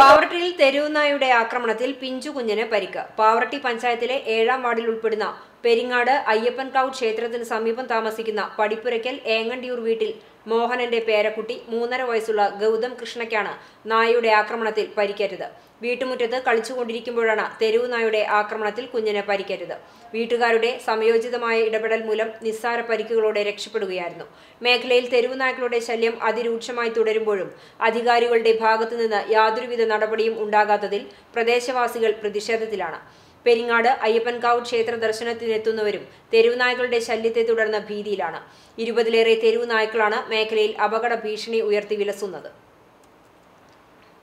പാവറട്ടിയിൽ തെരുവുനായുടെ ആക്രമണത്തിൽ പിഞ്ചു കുഞ്ഞിന് പരിക്ക് പാവറട്ടി പഞ്ചായത്തിലെ ഏഴാം വാർഡിൽ ഉൾപ്പെടുന്ന പെരിങ്ങാട് അയ്യപ്പൻകാവ് ക്ഷേത്രത്തിന് സമീപം താമസിക്കുന്ന പടിപ്പുരയ്ക്കൽ ഏങ്ങണ്ടിയൂർ വീട്ടിൽ മോഹനന്റെ പേരക്കുട്ടി മൂന്നര വയസ്സുള്ള ഗൗതം കൃഷ്ണയ്ക്കാണ് നായയുടെ ആക്രമണത്തിൽ പരിക്കേറ്റത് വീട്ടുമുറ്റത്ത് കളിച്ചുകൊണ്ടിരിക്കുമ്പോഴാണ് തെരുവു നായുടെ ആക്രമണത്തിൽ കുഞ്ഞിന് പരിക്കേറ്റത് വീട്ടുകാരുടെ സംയോജിതമായ ഇടപെടൽ മൂലം നിസ്സാര പരിക്കുകളോടെ രക്ഷപ്പെടുകയായിരുന്നു മേഖലയിൽ തെരുവു നായ്ക്കളുടെ ശല്യം അതിരൂക്ഷമായി തുടരുമ്പോഴും അധികാരികളുടെ ഭാഗത്തുനിന്ന് യാതൊരുവിധ നടപടിയും ഉണ്ടാകാത്തതിൽ പ്രദേശവാസികൾ പ്രതിഷേധത്തിലാണ് പെരിങ്ങാട് അയ്യപ്പൻകാവ് ക്ഷേത്ര ദർശനത്തിനെത്തുന്നവരും തെരുവുനായ്ക്കളുടെ ശല്യത്തെ തുടർന്ന് ഭീതിയിലാണ് ഇരുപതിലേറെ തെരുവുനായ്ക്കളാണ് മേഖലയിൽ അപകട ഭീഷണി ഉയർത്തി വിലസുന്നത്